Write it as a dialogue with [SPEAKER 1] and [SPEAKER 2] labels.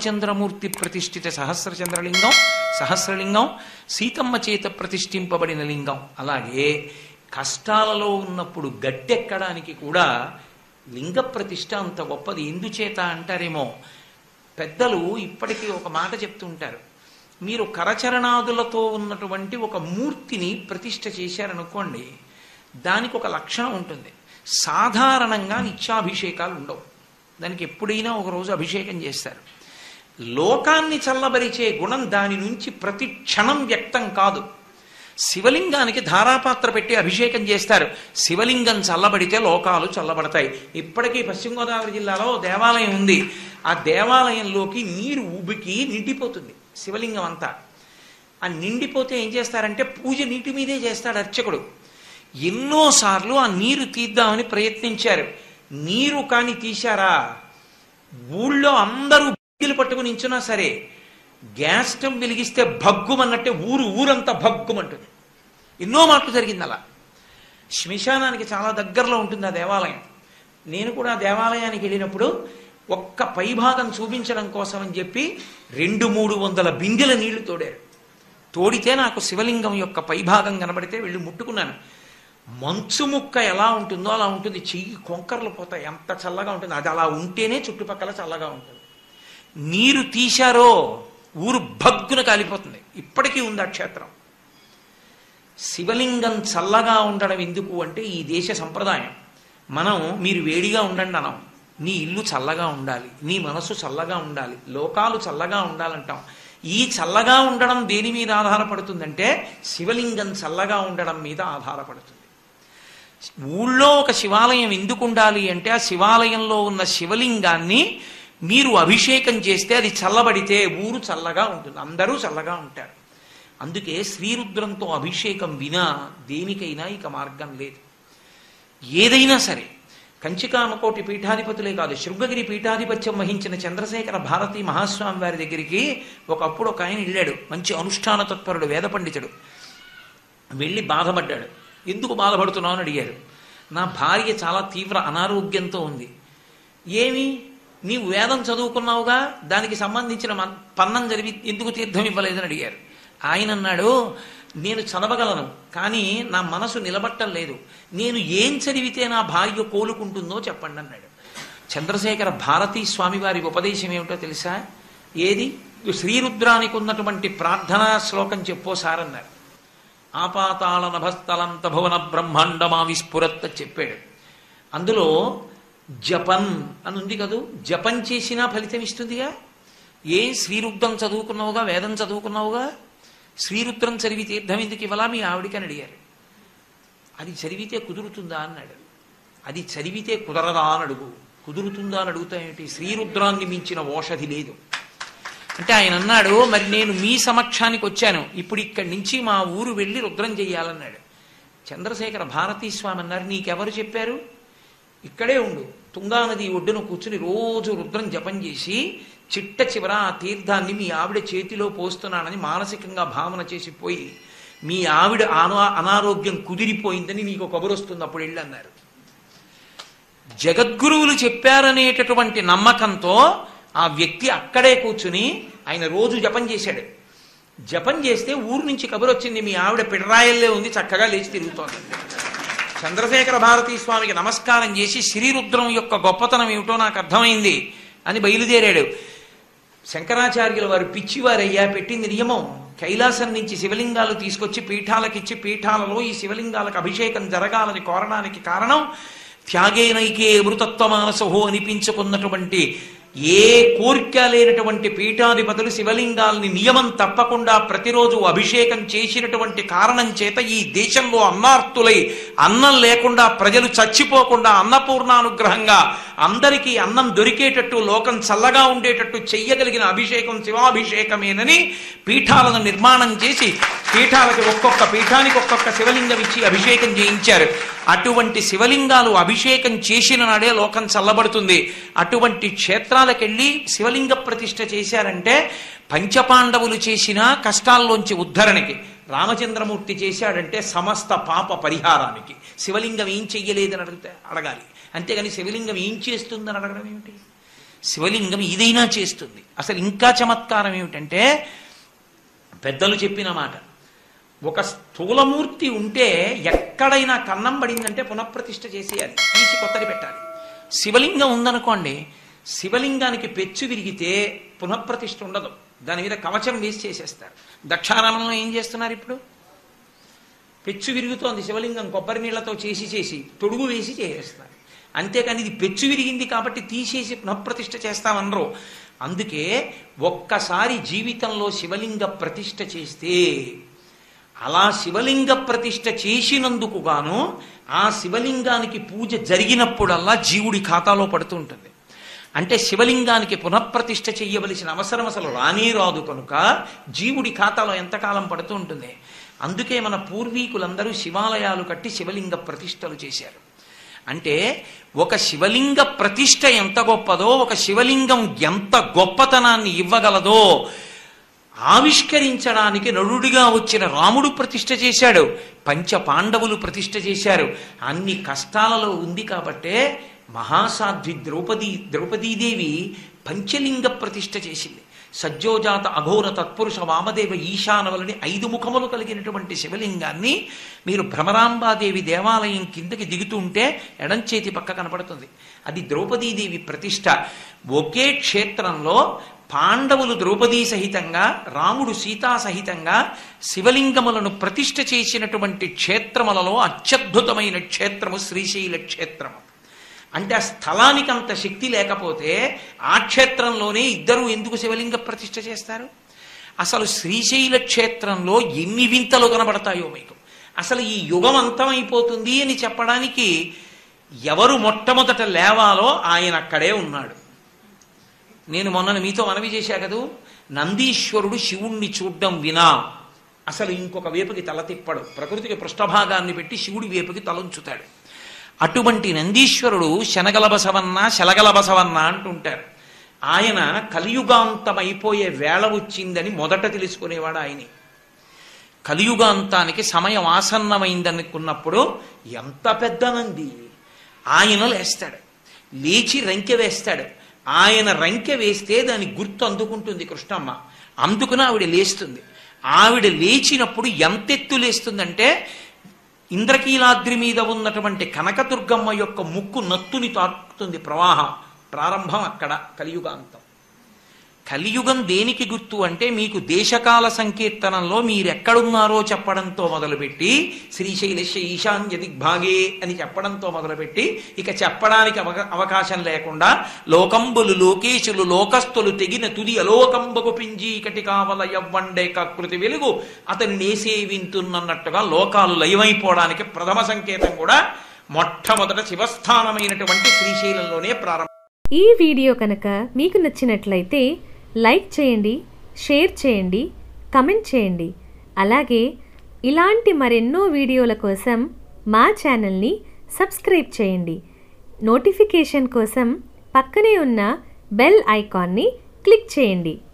[SPEAKER 1] రామచంద్రమూర్తి ప్రతిష్ఠిత సహస్రచంద్రలింగం సహస్రలింగం సీతమ్మ చేత ప్రతిష్ఠింపబడిన లింగం అలాగే కష్టాలలో ఉన్నప్పుడు గట్టెక్కడానికి కూడా లింగ ప్రతిష్ఠ అంత గొప్పది ఎందుచేత అంటారేమో పెద్దలు ఇప్పటికీ ఒక మాట చెప్తుంటారు మీరు కరచరణాదులతో ఉన్నటువంటి ఒక మూర్తిని ప్రతిష్ఠ చేశారనుకోండి దానికి ఒక లక్షణం ఉంటుంది సాధారణంగా నిత్యాభిషేకాలు ఉండవు దానికి ఎప్పుడైనా ఒక రోజు అభిషేకం చేస్తారు లోకాన్ని చల్లబరిచే గుణం దాని నుంచి ప్రతి క్షణం వ్యక్తం కాదు శివలింగానికి ధారాపాత్ర పెట్టి అభిషేకం చేస్తారు శివలింగం చల్లబడితే లోకాలు చల్లబడతాయి ఇప్పటికీ పశ్చిమ గోదావరి జిల్లాలో దేవాలయం ఉంది ఆ దేవాలయంలోకి నీరు ఉబికి నిండిపోతుంది శివలింగం అంతా ఆ నిండిపోతే ఏం చేస్తారంటే పూజ నీటి మీదే చేస్తాడు అర్చకుడు ఎన్నోసార్లు ఆ నీరు తీద్దామని ప్రయత్నించారు నీరు కాని తీశారా ఊళ్ళో అందరూ బిగ్గిలు పట్టుకుని నించున్నా సరే గ్యాస్ స్టవ్ వెలిగిస్తే భగ్గుమన్నట్టే ఊరు ఊరంతా భగ్గుమంటుంది ఎన్నో మాటలు జరిగింది అలా శ్మశానానికి చాలా దగ్గరలో ఉంటుంది ఆ దేవాలయం నేను కూడా ఆ దేవాలయానికి వెళ్ళినప్పుడు ఒక్క పైభాగం చూపించడం కోసం అని చెప్పి రెండు మూడు వందల బిందెల నీళ్లు తోడారు తోడితే నాకు శివలింగం యొక్క పైభాగం కనబడితే వెళ్ళి ముట్టుకున్నాను మంచు ముక్క ఎలా ఉంటుందో అలా ఉంటుంది చెయ్యి కొంకర్లు పోతాయి ఎంత చల్లగా ఉంటుంది అది అలా ఉంటేనే చుట్టుపక్కల చల్లగా ఉంటుంది నీరు తీశారో ఊరు భగ్గున కాలిపోతుంది ఇప్పటికీ ఉంది ఆ క్షేత్రం శివలింగం చల్లగా ఉండడం ఎందుకు అంటే ఈ దేశ సంప్రదాయం మనం మీరు వేడిగా ఉండండి అనం నీ ఇల్లు చల్లగా ఉండాలి నీ మనసు చల్లగా ఉండాలి లోకాలు చల్లగా ఉండాలంటాం ఈ చల్లగా ఉండడం దేని మీద ఆధారపడుతుందంటే శివలింగం చల్లగా ఉండడం మీద ఆధారపడుతుంది ఊళ్ళో ఒక శివాలయం ఎందుకు ఉండాలి అంటే ఆ శివాలయంలో ఉన్న శివలింగాన్ని మీరు అభిషేకం చేస్తే అది చల్లబడితే ఊరు చల్లగా ఉంటుంది అందరూ చల్లగా ఉంటారు అందుకే శ్రీరుద్రంతో అభిషేకం వినా దేనికైనా ఇక మార్గం లేదు ఏదైనా సరే కంచికామకోటి పీఠాధిపతులే కాదు శృంగగిరి పీఠాధిపత్యం వహించిన చంద్రశేఖర భారతీ మహాస్వామి వారి దగ్గరికి ఒకప్పుడు ఒక ఆయన వెళ్ళాడు మంచి అనుష్ఠాన తత్పరుడు వేద పండితుడు వెళ్ళి బాధపడ్డాడు ఎందుకు బాధపడుతున్నావు అని అడిగారు నా భార్య చాలా తీవ్ర అనారోగ్యంతో ఉంది ఏమి నీవు వేదం చదువుకున్నావుగా దానికి సంబంధించిన మన్- పన్నం జరిగి ఎందుకు తీర్థం ఇవ్వలేదని అడిగారు ఆయన అన్నాడు నేను చదవగలను కానీ నా మనసు నిలబట్టం లేదు నేను ఏం చదివితే నా భార్య కోలుకుంటుందో చెప్పండి అన్నాడు చంద్రశేఖర భారతీ స్వామి వారి ఉపదేశం ఏమిటో తెలుసా ఏది శ్రీరుద్రానికి ఉన్నటువంటి ప్రార్థనా శ్లోకం చెప్పోసారన్నారు ఆపాతాళ నభస్థలంత భువన బ్రహ్మాండమా విస్ఫురత్ చెప్పాడు అందులో జపన్ అని ఉంది కదూ జపం చేసినా ఫలితం ఇస్తుందిగా ఏ శ్రీరుద్రం చదువుకున్నావుగా వేదం చదువుకున్నావుగా శ్రీరుద్రం చదివి తీర్థం ఎందుకు ఇవ్వలా మీ ఆవిడికని అడిగారు అది చదివితే కుదురుతుందా అన్నాడు అది చదివితే కుదరదా అని అడుగు కుదురుతుందా అని అడుగుతా ఏమిటి శ్రీరుద్రాన్ని మించిన ఓషధి లేదు అంటే ఆయన అన్నాడు మరి నేను మీ సమక్షానికి వచ్చాను ఇప్పుడు ఇక్కడి నుంచి మా ఊరు వెళ్ళి రుద్రం చెయ్యాలన్నాడు చంద్రశేఖర భారతీ స్వామి అన్నారు నీకెవరు చెప్పారు ఇక్కడే ఉండు తుంగానది ఒడ్డున కూర్చుని రోజు రుద్రం జపం చేసి చిట్ట చివర ఆ తీర్థాన్ని మీ ఆవిడ చేతిలో పోస్తున్నానని మానసికంగా భావన చేసి పోయి మీ ఆవిడ అనా అనారోగ్యం కుదిరిపోయిందని నీకు కబురు వస్తుంది అప్పుడు వెళ్ళి అన్నారు జగద్గురువులు చెప్పారనేటటువంటి నమ్మకంతో ఆ వ్యక్తి అక్కడే కూర్చుని ఆయన రోజు జపం చేశాడు జపం చేస్తే ఊరు నుంచి కబురు వచ్చింది మీ ఆవిడ పిడరాయల్లే ఉంది చక్కగా లేచి తిరుగుతోంది చంద్రశేఖర భారతీ స్వామికి నమస్కారం చేసి శ్రీరుద్రం యొక్క గొప్పతనం ఏమిటో నాకు అర్థమైంది అని బయలుదేరాడు శంకరాచార్యుల వారు పిచ్చివారయ్యా పెట్టింది నియమం కైలాసం నుంచి శివలింగాలు తీసుకొచ్చి పీఠాలకిచ్చి పీఠాలలో ఈ శివలింగాలకు అభిషేకం జరగాలని కోరడానికి కారణం త్యాగేనైకే అమృతత్వమానసహో అనిపించుకున్నటువంటి ఏ కోరిక లేనటువంటి పీఠాధిపతులు శివలింగాల్ని నియమం తప్పకుండా ప్రతిరోజు అభిషేకం చేసినటువంటి కారణం చేత ఈ దేశంలో అన్నార్తులై అన్నం లేకుండా ప్రజలు చచ్చిపోకుండా అన్నపూర్ణానుగ్రహంగా అందరికీ అన్నం దొరికేటట్టు లోకం చల్లగా ఉండేటట్టు చెయ్యగలిగిన అభిషేకం శివాభిషేకమేనని పీఠాలను నిర్మాణం చేసి పీఠాలకి ఒక్కొక్క పీఠానికి ఒక్కొక్క శివలింగం ఇచ్చి అభిషేకం చేయించారు అటువంటి శివలింగాలు అభిషేకం చేసిన నాడే లోకం చల్లబడుతుంది అటువంటి క్షేత్రాలకెళ్ళి శివలింగ ప్రతిష్ఠ చేశారంటే పంచపాండవులు చేసిన కష్టాల్లోంచి ఉద్ధరణకి రామచంద్రమూర్తి చేశాడంటే సమస్త పాప పరిహారానికి శివలింగం ఏం చెయ్యలేదని అడిగితే అడగాలి అంతేగాని శివలింగం ఏం చేస్తుందని అడగడం ఏమిటి శివలింగం ఇదైనా చేస్తుంది అసలు ఇంకా చమత్కారం ఏమిటంటే పెద్దలు చెప్పిన మాట ఒక స్థూలమూర్తి ఉంటే ఎక్కడైనా కన్నం పడిందంటే పునఃప్రతిష్ఠ చేసేయాలి తీసి కొత్తది పెట్టాలి శివలింగం ఉందనుకోండి శివలింగానికి పెచ్చు విరిగితే పునఃప్రతిష్ఠ ఉండదు దాని మీద కవచం వేసి చేసేస్తారు దక్షారామంలో ఏం చేస్తున్నారు ఇప్పుడు పెచ్చు విరుగుతోంది శివలింగం కొబ్బరి నీళ్లతో చేసి చేసి తొడుగు వేసి చేసేస్తారు అంతేకాని ఇది పెచ్చు విరిగింది కాబట్టి తీసేసి పునఃప్రతిష్ఠ చేస్తామనరు అందుకే ఒక్కసారి జీవితంలో శివలింగ ప్రతిష్ఠ చేస్తే అలా శివలింగ ప్రతిష్ఠ చేసినందుకు గాను ఆ శివలింగానికి పూజ జరిగినప్పుడల్లా జీవుడి ఖాతాలో పడుతూ ఉంటుంది అంటే శివలింగానికి పునఃప్రతిష్ఠ చెయ్యవలసిన అవసరం అసలు రానే రాదు కనుక జీవుడి ఖాతాలో ఎంతకాలం పడుతూ ఉంటుంది అందుకే మన పూర్వీకులందరూ శివాలయాలు కట్టి శివలింగ ప్రతిష్టలు చేశారు అంటే ఒక శివలింగ ప్రతిష్ట ఎంత గొప్పదో ఒక శివలింగం ఎంత గొప్పతనాన్ని ఇవ్వగలదో ఆవిష్కరించడానికి నరుడిగా వచ్చిన రాముడు ప్రతిష్ఠ చేశాడు పంచ పాండవులు ప్రతిష్ఠ చేశారు అన్ని కష్టాలలో ఉంది కాబట్టే మహాసాధ్వి ద్రౌపది ద్రౌపదీదేవి పంచలింగ ప్రతిష్ఠ చేసింది సజ్జోజాత అఘోర తత్పురుష వామదేవ ఈశానవలని ఐదు ముఖములు కలిగినటువంటి శివలింగాన్ని మీరు భ్రమరాంబాదేవి దేవాలయం కిందకి దిగుతుంటే ఎడం చేతి పక్క కనపడుతుంది అది ద్రౌపదీదేవి ప్రతిష్ఠ ఒకే క్షేత్రంలో పాండవులు ద్రౌపదీ సహితంగా రాముడు సీతా సహితంగా శివలింగములను ప్రతిష్ఠ చేసినటువంటి క్షేత్రములలో అత్యద్భుతమైన క్షేత్రము శ్రీశైల క్షేత్రము అంటే ఆ స్థలానికి అంత శక్తి లేకపోతే ఆ క్షేత్రంలోనే ఇద్దరు ఎందుకు శివలింగ ప్రతిష్ఠ చేస్తారు అసలు శ్రీశైల క్షేత్రంలో ఎన్ని వింతలు కనబడతాయో మీకు అసలు ఈ యుగం అంతమైపోతుంది అని చెప్పడానికి ఎవరు మొట్టమొదట లేవాలో ఆయన అక్కడే ఉన్నాడు నేను మొన్న మీతో మనవి చేశా కదూ నందీశ్వరుడు శివుణ్ణి చూడ్డం వినా అసలు ఇంకొక వేపుకి తల తిప్పడు ప్రకృతికి పృష్ఠభాగాన్ని పెట్టి శివుడి వేపుకి తలంచుతాడు అటువంటి నందీశ్వరుడు శనగల బసవన్న శలగల బసవన్న అంటుంటారు ఆయన కలియుగాంతమైపోయే వేళ వచ్చిందని మొదట తెలుసుకునేవాడు ఆయనే కలియుగాంతానికి సమయం ఆసన్నమైందనుకున్నప్పుడు ఎంత పెద్ద నంది ఆయన లేస్తాడు లేచి రంకె వేస్తాడు ఆయన రంకె వేస్తే దాని గుర్తు అందుకుంటుంది కృష్ణమ్మ అందుకుని ఆవిడ లేస్తుంది ఆవిడ లేచినప్పుడు ఎంతెత్తు లేస్తుందంటే ఇంద్రకీలాద్రి మీద ఉన్నటువంటి కనకదుర్గమ్మ యొక్క ముక్కు నత్తుని తాకుతుంది ప్రవాహం ప్రారంభం అక్కడ కలియుగాంతం కలియుగం దేనికి గుర్తు అంటే మీకు దేశకాల సంకీర్తనంలో మీరెక్కడున్నారో చెప్పడంతో మొదలుపెట్టి శ్రీశైలస్య ఈశాన్య దిగ్భాగే అని చెప్పడంతో మొదలుపెట్టి ఇక చెప్పడానికి అవక అవకాశం లేకుండా లోకంబులు లోకేశులు లోకస్తులు తెగిన తుది అలోకంబకు పింజి కటి కావల యవ్వండే కృతి వెలుగు అతని నేసే వింటున్నట్టుగా లోకాలు లయమైపోవడానికి ప్రథమ సంకేతం కూడా మొట్టమొదట శివస్థానమైనటువంటి శ్రీశైలంలోనే ప్రారంభం
[SPEAKER 2] ఈ వీడియో కనుక మీకు నచ్చినట్లయితే లైక్ చేయండి షేర్ చేయండి కమెంట్ చేయండి అలాగే ఇలాంటి మరెన్నో వీడియోల కోసం మా ఛానల్ని సబ్స్క్రైబ్ చేయండి నోటిఫికేషన్ కోసం పక్కనే ఉన్న బెల్ ఐకాన్ని క్లిక్ చేయండి